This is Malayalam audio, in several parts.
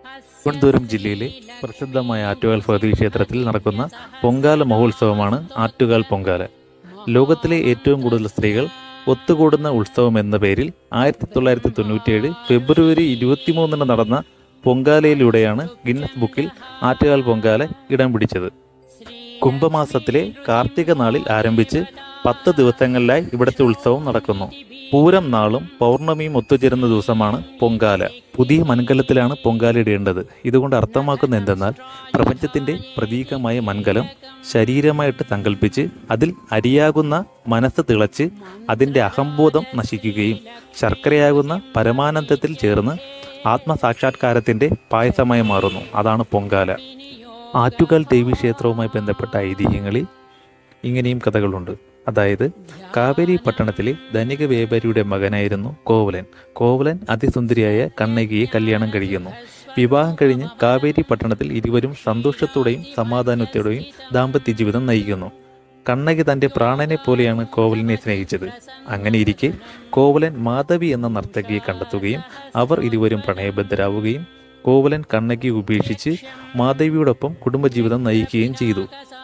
തിരുവനന്തപുരം ജില്ലയിലെ പ്രസിദ്ധമായ ആറ്റുകാൽ ഭഗവതി ക്ഷേത്രത്തിൽ നടക്കുന്ന പൊങ്കാല മഹോത്സവമാണ് ആറ്റുകാൽ പൊങ്കാല ലോകത്തിലെ ഏറ്റവും കൂടുതൽ സ്ത്രീകൾ ഒത്തുകൂടുന്ന ഉത്സവം എന്ന പേരിൽ ആയിരത്തി തൊള്ളായിരത്തി തൊണ്ണൂറ്റിയേഴ് ഫെബ്രുവരി ഇരുപത്തിമൂന്നിന് നടന്ന പൊങ്കാലയിലൂടെയാണ് ഗിന്നസ് ബുക്കിൽ ആറ്റുകാൽ പൊങ്കാല ഇടം പിടിച്ചത് കുംഭമാസത്തിലെ കാർത്തിക നാളിൽ ആരംഭിച്ച് പത്ത് ദിവസങ്ങളിലായി ഇവിടുത്തെ ഉത്സവം നടക്കുന്നു പൂരം നാളും പൗർണമിയും ഒത്തുചേരുന്ന ദിവസമാണ് പൊങ്കാല പുതിയ മൺകലത്തിലാണ് പൊങ്കാല ഇടേണ്ടത് ഇതുകൊണ്ട് അർത്ഥമാക്കുന്ന എന്തെന്നാൽ പ്രപഞ്ചത്തിന്റെ പ്രതീകമായ മൺകലം ശരീരമായിട്ട് സങ്കല്പിച്ച് അതിൽ അരിയാകുന്ന മനസ്സ് തിളച്ച് അതിന്റെ അഹംബോധം നശിക്കുകയും ശർക്കരയാകുന്ന പരമാനന്ദത്തിൽ ചേർന്ന് ആത്മസാക്ഷാത്കാരത്തിന്റെ പായസമായി മാറുന്നു അതാണ് പൊങ്കാല ആറ്റുകാൽ ദേവി ക്ഷേത്രവുമായി ബന്ധപ്പെട്ട ഐതിഹ്യങ്ങളിൽ ഇങ്ങനെയും കഥകളുണ്ട് അതായത് കാവേരി പട്ടണത്തിലെ ധനിക വ്യാപാരിയുടെ മകനായിരുന്നു കോവലൻ കോവലൻ അതിസുന്ദരിയായ കണ്ണകിയെ കല്യാണം കഴിക്കുന്നു വിവാഹം കഴിഞ്ഞ് കാവേരി പട്ടണത്തിൽ ഇരുവരും സന്തോഷത്തോടെയും സമാധാനത്തോടെയും ദാമ്പത്യ ജീവിതം നയിക്കുന്നു കണ്ണകി തന്റെ പ്രാണനെ പോലെയാണ് കോവലനെ സ്നേഹിച്ചത് അങ്ങനെ ഇരിക്കെ കോവലൻ മാധവി എന്ന നർത്തകിയെ കണ്ടെത്തുകയും അവർ ഇരുവരും പ്രണയബദ്ധരാവുകയും കോവലൻ കണ്ണകി ഉപേക്ഷിച്ച് മാധവിയോടൊപ്പം കുടുംബജീവിതം നയിക്കുകയും ചെയ്തു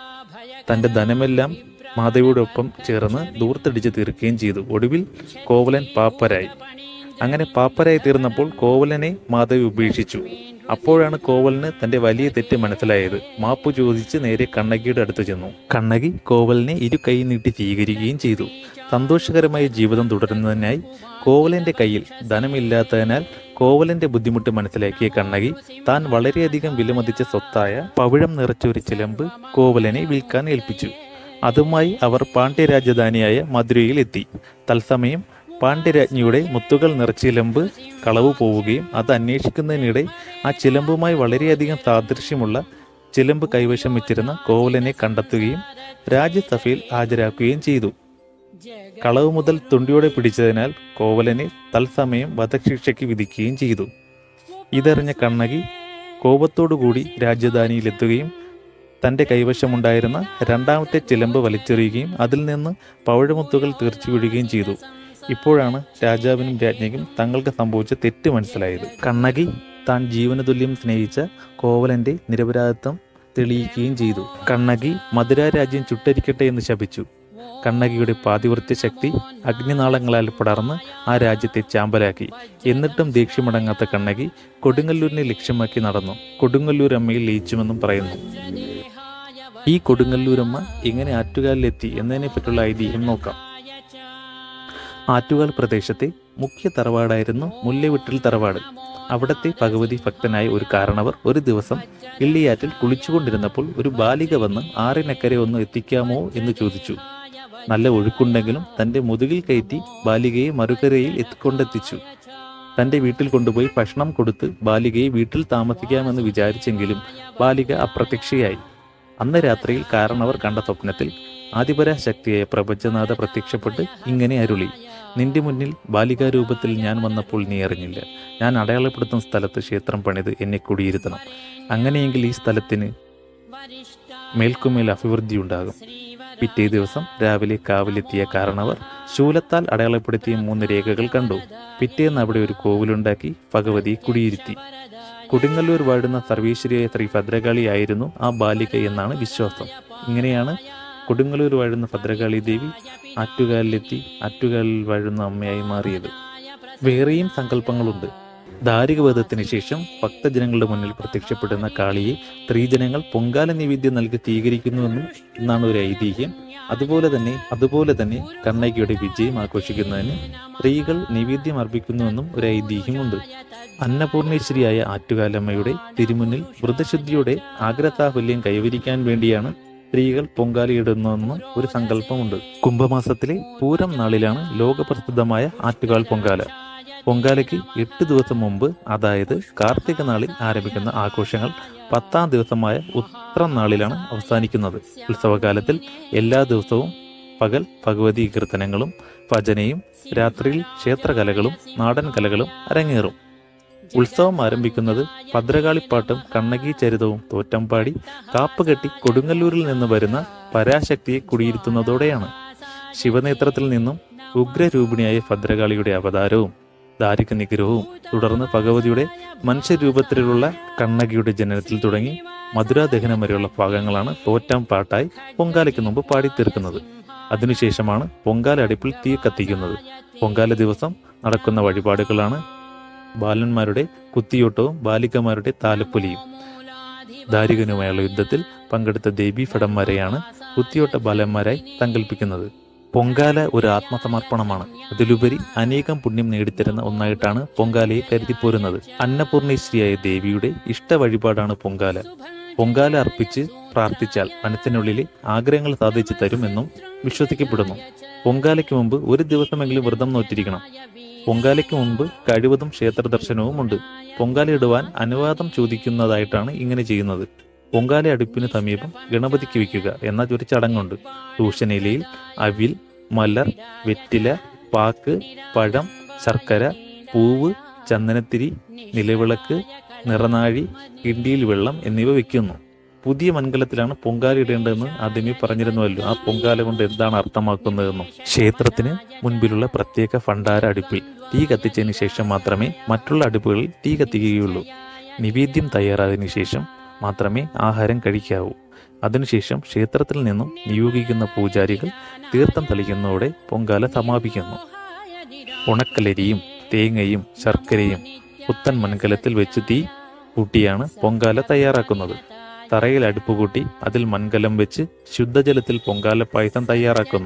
തന്റെ ധനമെല്ലാം മാധവിയോടൊപ്പം ചേർന്ന് ദൂർത്തടിച്ച് തീർക്കുകയും ചെയ്തു ഒടുവിൽ കോവലൻ പാപ്പരായി അങ്ങനെ പാപ്പരായി തീർന്നപ്പോൾ കോവലനെ മാധവി ഉപേക്ഷിച്ചു അപ്പോഴാണ് കോവലന് തന്റെ വലിയ തെറ്റ് മനസ്സിലായത് മാപ്പ് ചോദിച്ച് നേരെ കണ്ണകിയുടെ അടുത്ത് ചെന്നു കണ്ണകി കോവലനെ ഇരു കൈ നീട്ടി സ്വീകരിക്കുകയും ചെയ്തു സന്തോഷകരമായ ജീവിതം തുടരുന്നതിനായി കോവലന്റെ കയ്യിൽ ധനമില്ലാത്തതിനാൽ കോവലന്റെ ബുദ്ധിമുട്ട് മനസ്സിലാക്കിയ കണ്ണകി താൻ വളരെയധികം വിലമതിച്ച സ്വത്തായ പവിഴം നിറച്ച ഒരു ചിലമ്പ് കോവലനെ വിൽക്കാൻ ഏൽപ്പിച്ചു അതുമായി അവർ പാണ്ഡ്യരാജധാനിയായ മധുരയിൽ എത്തി തത്സമയം പാണ്ഡ്യരാജ്ഞിയുടെ മുത്തുകൾ നിറച്ച ചിലമ്പ് കളവ് പോവുകയും അത് അന്വേഷിക്കുന്നതിനിടെ ആ ചിലമ്പുമായി വളരെയധികം സാദൃശ്യമുള്ള ചിലമ്പ് കൈവശം വെച്ചിരുന്ന കോവലനെ കണ്ടെത്തുകയും രാജ്യസഭയിൽ ഹാജരാക്കുകയും ചെയ്തു കളവ് മുതൽ തുണ്ടിയോടെ പിടിച്ചതിനാൽ കോവലനെ തത്സമയം വധശിക്ഷയ്ക്ക് വിധിക്കുകയും ചെയ്തു ഇതറിഞ്ഞ കണ്ണകി കോപത്തോടുകൂടി രാജധാനിയിലെത്തുകയും തന്റെ കൈവശമുണ്ടായിരുന്ന രണ്ടാമത്തെ ചിലമ്പ് വലിച്ചെറിയുകയും അതിൽ നിന്ന് പവിഴമുത്തുകൾ തീർച്ചു വീഴുകയും ചെയ്തു ഇപ്പോഴാണ് രാജാവിനും രാജ്ഞിക്കും തങ്ങൾക്ക് സംഭവിച്ച തെറ്റ് മനസ്സിലായത് കണ്ണകി താൻ ജീവനതുല്യം സ്നേഹിച്ച കോവലന്റെ നിരപരാധിത്വം തെളിയിക്കുകയും ചെയ്തു കണ്ണകി മധുര രാജ്യം ചുട്ടരിക്കട്ടെ എന്ന് ശപിച്ചു കണ്ണകിയുടെ പാതിവൃത്യ ശക്തി അഗ്നിനാളങ്ങളാൽ പടർന്ന് ആ രാജ്യത്തെ ചാമ്പലാക്കി എന്നിട്ടും ദേഷ്യമടങ്ങാത്ത കണ്ണകി കൊടുങ്ങല്ലൂരിനെ ലക്ഷ്യമാക്കി നടന്നു കൊടുങ്ങല്ലൂർ അമ്മയിൽ ലയിച്ചുമെന്നും പറയുന്നു ഈ കൊടുങ്ങല്ലൂരമ്മ എങ്ങനെ ആറ്റുകാലിലെത്തി എന്നതിനെ പറ്റിയുള്ള ഐതിഹ്യം നോക്കാം ആറ്റുകാൽ പ്രദേശത്തെ മുഖ്യ തറവാടായിരുന്നു മുല്ലവിട്ടിൽ തറവാട് അവിടത്തെ ഭഗവതി ഭക്തനായ ഒരു കാരണവർ ഒരു ദിവസം ഇള്ളിയാറ്റിൽ കുളിച്ചുകൊണ്ടിരുന്നപ്പോൾ ഒരു ബാലിക വന്ന് ആറിനക്കരെ ഒന്ന് എത്തിക്കാമോ എന്ന് ചോദിച്ചു നല്ല ഒഴുക്കുണ്ടെങ്കിലും തന്റെ മുതുകിൽ കയറ്റി ബാലികയെ മറുകരയിൽ എത്തിക്കൊണ്ടെത്തിച്ചു തന്റെ വീട്ടിൽ കൊണ്ടുപോയി ഭക്ഷണം കൊടുത്ത് ബാലികയെ വീട്ടിൽ താമസിക്കാമെന്ന് വിചാരിച്ചെങ്കിലും ബാലിക അപ്രത്യക്ഷയായി അന്ന് രാത്രിയിൽ കാരണവർ കണ്ട സ്വപ്നത്തിൽ ആദിപരാശക്തിയായ പ്രപഞ്ചനാഥ പ്രത്യക്ഷപ്പെട്ട് ഇങ്ങനെ അരുളി നിന്റെ മുന്നിൽ ബാലികാ രൂപത്തിൽ ഞാൻ വന്നപ്പോൾ നീ അറിഞ്ഞില്ല ഞാൻ അടയാളപ്പെടുത്തുന്ന സ്ഥലത്ത് ക്ഷേത്രം പണിത് എന്നെ കുടിയിരുത്തണം അങ്ങനെയെങ്കിൽ ഈ സ്ഥലത്തിന് മേൽക്കുമേൽ അഭിവൃദ്ധി ഉണ്ടാകും പിറ്റേ ദിവസം രാവിലെ കാവിലെത്തിയ കാരണവർ ശൂലത്താൽ അടയാളപ്പെടുത്തിയ മൂന്ന് രേഖകൾ കണ്ടു പിറ്റേന്ന് അവിടെ ഒരു കോവിലുണ്ടാക്കി ഭഗവതി കുടിയിരുത്തി കൊടുങ്ങല്ലൂർ വാഴുന്ന സർവീശ്വരിയായ ശ്രീ ഭദ്രകാളിയായിരുന്നു ആ ബാലിക എന്നാണ് വിശ്വാസം ഇങ്ങനെയാണ് കൊടുങ്ങല്ലൂർ വാഴുന്ന ഭദ്രകാളി ദേവി ആറ്റുകാലിലെത്തി ആറ്റുകാലിൽ വാഴുന്ന അമ്മയായി മാറിയത് വേറെയും സങ്കല്പങ്ങളുണ്ട് ദാരികവധത്തിന് ശേഷം ഭക്തജനങ്ങളുടെ മുന്നിൽ പ്രത്യക്ഷപ്പെടുന്ന കാളിയെ സ്ത്രീജനങ്ങൾ പൊങ്കാല നിവേദ്യം നൽകി സ്വീകരിക്കുന്നുവെന്നും എന്നാണ് ഒരു ഐതിഹ്യം അതുപോലെ തന്നെ അതുപോലെ തന്നെ കണ്ണകിയുടെ വിജയം ആഘോഷിക്കുന്നതിന് സ്ത്രീകൾ നിവേദ്യം അർപ്പിക്കുന്നുവെന്നും ഒരു ഐതിഹ്യമുണ്ട് അന്നപൂർണേശ്വരിയായ ആറ്റുകാലമ്മയുടെ തിരുമുന്നിൽ വ്രതശുദ്ധിയുടെ ആഗ്രതാഹുല്യം കൈവരിക്കാൻ വേണ്ടിയാണ് സ്ത്രീകൾ പൊങ്കാലയിടുന്നതെന്ന് ഒരു സങ്കല്പമുണ്ട് കുംഭമാസത്തിലെ പൂരം നാളിലാണ് ലോകപ്രസിദ്ധമായ ആറ്റുകാൽ പൊങ്കാല പൊങ്കാലയ്ക്ക് എട്ട് ദിവസം മുമ്പ് അതായത് കാർത്തിക നാളിൽ ആരംഭിക്കുന്ന ആഘോഷങ്ങൾ പത്താം ദിവസമായ ഉത്രം നാളിലാണ് അവസാനിക്കുന്നത് ഉത്സവകാലത്തിൽ എല്ലാ ദിവസവും പകൽ ഭഗവതി കീർത്തനങ്ങളും ഭജനയും രാത്രിയിൽ ക്ഷേത്രകലകളും നാടൻ കലകളും അരങ്ങേറും ഉത്സവം ആരംഭിക്കുന്നത് ഭദ്രകാളിപ്പാട്ടും കണ്ണകി ചരിതവും തോറ്റംപാടി കാപ്പുകെട്ടി കൊടുങ്ങല്ലൂരിൽ നിന്ന് വരുന്ന പരാശക്തിയെ കുടിയിരുത്തുന്നതോടെയാണ് ശിവനേത്രത്തിൽ നിന്നും ഉഗ്രരൂപിണിയായ ഭദ്രകാളിയുടെ അവതാരവും ദാരിക നിഗ്രഹവും തുടർന്ന് ഭഗവതിയുടെ മനുഷ്യരൂപത്തിലുള്ള കണ്ണകിയുടെ ജനനത്തിൽ തുടങ്ങി മധുരാദഹനം വരെയുള്ള ഭാഗങ്ങളാണ് തോറ്റാം പാട്ടായി പൊങ്കാലയ്ക്ക് മുമ്പ് പാടിത്തീർക്കുന്നത് അതിനുശേഷമാണ് പൊങ്കാല അടുപ്പിൽ തീ കത്തിക്കുന്നത് പൊങ്കാല ദിവസം നടക്കുന്ന വഴിപാടുകളാണ് ബാലന്മാരുടെ കുത്തിയോട്ടവും ബാലികമാരുടെ താലപ്പൊലിയും ദാരികനുമായുള്ള യുദ്ധത്തിൽ പങ്കെടുത്ത ദേവി ഭടന്മാരെയാണ് കുത്തിയോട്ട ബാലന്മാരായി സങ്കല്പിക്കുന്നത് പൊങ്കാല ഒരു ആത്മസമർപ്പണമാണ് അതിലുപരി അനേകം പുണ്യം നേടിത്തരുന്ന ഒന്നായിട്ടാണ് പൊങ്കാലയെ കരുതിപ്പോരുന്നത് അന്നപൂർണേശ്വരിയായ ദേവിയുടെ ഇഷ്ട വഴിപാടാണ് പൊങ്കാല പൊങ്കാല അർപ്പിച്ച് പ്രാർത്ഥിച്ചാൽ മനസ്സിനുള്ളിലെ ആഗ്രഹങ്ങൾ സാധിച്ചു തരുമെന്നും വിശ്വസിക്കപ്പെടുന്നു പൊങ്കാലയ്ക്ക് മുമ്പ് ഒരു ദിവസമെങ്കിലും വ്രതം നോറ്റിരിക്കണം പൊങ്കാലയ്ക്ക് മുമ്പ് കഴിവതും ക്ഷേത്ര ദർശനവും ഉണ്ട് പൊങ്കാല ഇടുവാൻ അനുവാദം ചോദിക്കുന്നതായിട്ടാണ് ഇങ്ങനെ ചെയ്യുന്നത് പൊങ്കാല അടുപ്പിന് സമീപം ഗണപതിക്ക് വയ്ക്കുക എന്ന ഒരു ചടങ്ങുണ്ട് തൂഷനിലയിൽ അവിൽ മലർ വെറ്റില പാക്ക് പഴം ശർക്കര പൂവ് ചന്ദനത്തിരി നിലവിളക്ക് നിറനാഴി കിണ്ടിയിൽ വെള്ളം എന്നിവ വെക്കുന്നു പുതിയ മൺകലത്തിലാണ് പൊങ്കാല ഇടേണ്ടതെന്ന് ആദ്യമേ പറഞ്ഞിരുന്നുവല്ലോ ആ പൊങ്കാല കൊണ്ട് എന്താണ് അർത്ഥമാക്കുന്നതെന്നും ക്ഷേത്രത്തിന് മുൻപിലുള്ള പ്രത്യേക ഭണ്ഡാര അടുപ്പിൽ തീ കത്തിച്ചതിന് ശേഷം മാത്രമേ മറ്റുള്ള അടുപ്പുകളിൽ തീ കത്തിക്കുകയുള്ളൂ നിവേദ്യം തയ്യാറായതിനു ശേഷം മാത്രമേ ആഹാരം കഴിക്കാവൂ അതിനുശേഷം ക്ഷേത്രത്തിൽ നിന്നും നിയോഗിക്കുന്ന പൂജാരികൾ തീർത്ഥം തളിക്കുന്നതോടെ പൊങ്കാല സമാപിക്കുന്നു ഉണക്കലരിയും തേങ്ങയും ശർക്കരയും പുത്തൻ മൺകലത്തിൽ വെച്ച് തീ കൂട്ടിയാണ് പൊങ്കാല തയ്യാറാക്കുന്നത് തറയിൽ അടുപ്പ് കൂട്ടി അതിൽ മൺകലം വെച്ച് ശുദ്ധജലത്തിൽ പൊങ്കാല പായസം തയ്യാറാക്കുന്നു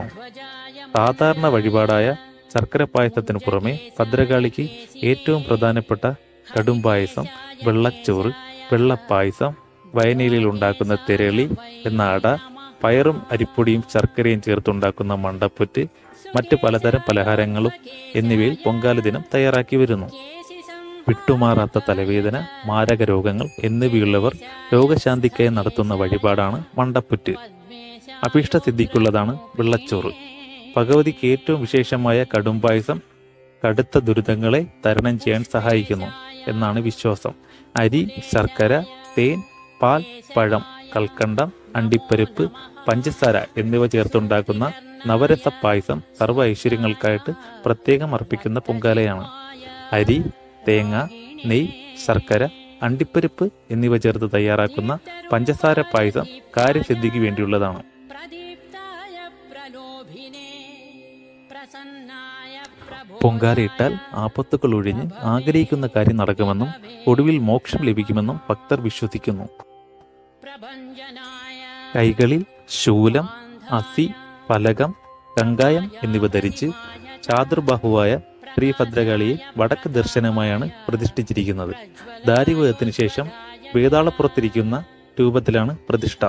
സാധാരണ വഴിപാടായ ശർക്കര പായസത്തിനു പുറമെ ഭദ്രകാളിക്ക് ഏറ്റവും പ്രധാനപ്പെട്ട കടും പായസം വെള്ളച്ചോറ് വെള്ളപ്പായസം വയനയിലിൽ ഉണ്ടാക്കുന്ന തിരളി എന്ന അട പയറും അരിപ്പൊടിയും ശർക്കരയും ചേർത്തുണ്ടാക്കുന്ന മണ്ടപ്പുറ്റ് മറ്റ് പലതരം പലഹാരങ്ങളും എന്നിവയിൽ പൊങ്കാല ദിനം തയ്യാറാക്കി വരുന്നു വിട്ടുമാറാത്ത തലവേദന മാരക രോഗങ്ങൾ എന്നിവയുള്ളവർ രോഗശാന്തിക്കായി നടത്തുന്ന വഴിപാടാണ് മണ്ടപ്പുറ്റ് അഭീഷ്ടസിദ്ധിക്കുള്ളതാണ് വെള്ളച്ചോറ് ഭഗവതിക്ക് ഏറ്റവും വിശേഷമായ കടുംപായസം കടുത്ത ദുരിതങ്ങളെ തരണം ചെയ്യാൻ സഹായിക്കുന്നു എന്നാണ് വിശ്വാസം അരി ശർക്കര തേൻ പാൽ പഴം കൽക്കണ്ടം അണ്ടിപ്പരിപ്പ് പഞ്ചസാര എന്നിവ ചേർത്തുണ്ടാക്കുന്ന നവരസ പായസം സർവ്വ ഐശ്വര്യങ്ങൾക്കായിട്ട് പ്രത്യേകം അർപ്പിക്കുന്ന പൊങ്കാലയാണ് അരി തേങ്ങ നെയ് ശർക്കര അണ്ടിപ്പരിപ്പ് എന്നിവ ചേർത്ത് തയ്യാറാക്കുന്ന പഞ്ചസാര പായസം കാര്യസിദ്ധിക്ക് വേണ്ടിയുള്ളതാണ് പൊങ്കാലയിട്ടാൽ ആപത്തുകൾ ഒഴിഞ്ഞ് ആഗ്രഹിക്കുന്ന കാര്യം നടക്കുമെന്നും ഒടുവിൽ മോക്ഷം ലഭിക്കുമെന്നും ഭക്തർ വിശ്വസിക്കുന്നു കൈകളിൽ ശൂലം അസി ഫലകം കങ്കായം എന്നിവ ധരിച്ച് ചാതുർബാഹുവായ ശ്രീഭദ്രകാളിയെ വടക്ക് ദർശനമായാണ് പ്രതിഷ്ഠിച്ചിരിക്കുന്നത് ദാരിവധത്തിന് ശേഷം വേതാളപ്പുറത്തിരിക്കുന്ന രൂപത്തിലാണ് പ്രതിഷ്ഠ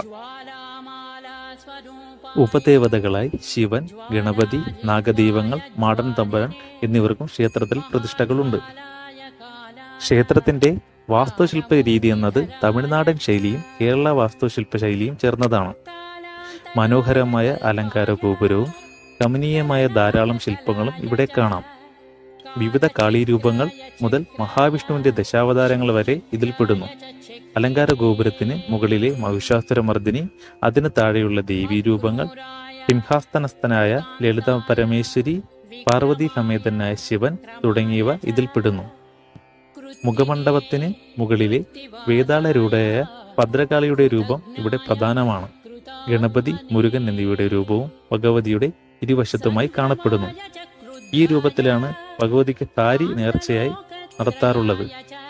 ഉപദേവതകളായി ശിവൻ ഗണപതി നാഗദൈവങ്ങൾ മാടൻ തമ്പരൻ എന്നിവർക്കും ക്ഷേത്രത്തിൽ പ്രതിഷ്ഠകളുണ്ട് ക്ഷേത്രത്തിന്റെ വാസ്തുശില്പ രീതി എന്നത് തമിഴ്നാടൻ ശൈലിയും കേരള വാസ്തുശില്പ ശൈലിയും ചേർന്നതാണ് മനോഹരമായ അലങ്കാര ഗോപുരവും കമനീയമായ ധാരാളം ശില്പങ്ങളും ഇവിടെ കാണാം വിവിധ കാളീരൂപങ്ങൾ മുതൽ മഹാവിഷ്ണുവിന്റെ ദശാവതാരങ്ങൾ വരെ ഇതിൽപ്പെടുന്നു അലങ്കാര ഗോപുരത്തിന് മുകളിലെ മഹിഷാസുരമർദിനി അതിന് താഴെയുള്ള ദേവീരൂപങ്ങൾ സിംഹാസനസ്ഥനായ ലളിത പരമേശ്വരി പാർവതി സമേതനായ ശിവൻ തുടങ്ങിയവ ഇതിൽപ്പെടുന്നു മുഖമണ്ഡപത്തിന് മുകളിലെ വേതാളരൂഢയായ ഭദ്രകാളിയുടെ രൂപം ഇവിടെ പ്രധാനമാണ് ഗണപതി മുരുകൻ എന്നിവയുടെ രൂപവും ഭഗവതിയുടെ ഇരുവശത്തുമായി കാണപ്പെടുന്നു ഈ രൂപത്തിലാണ് ഭഗവതിക്ക് താരി നേർച്ചയായി നടത്താറുള്ളത്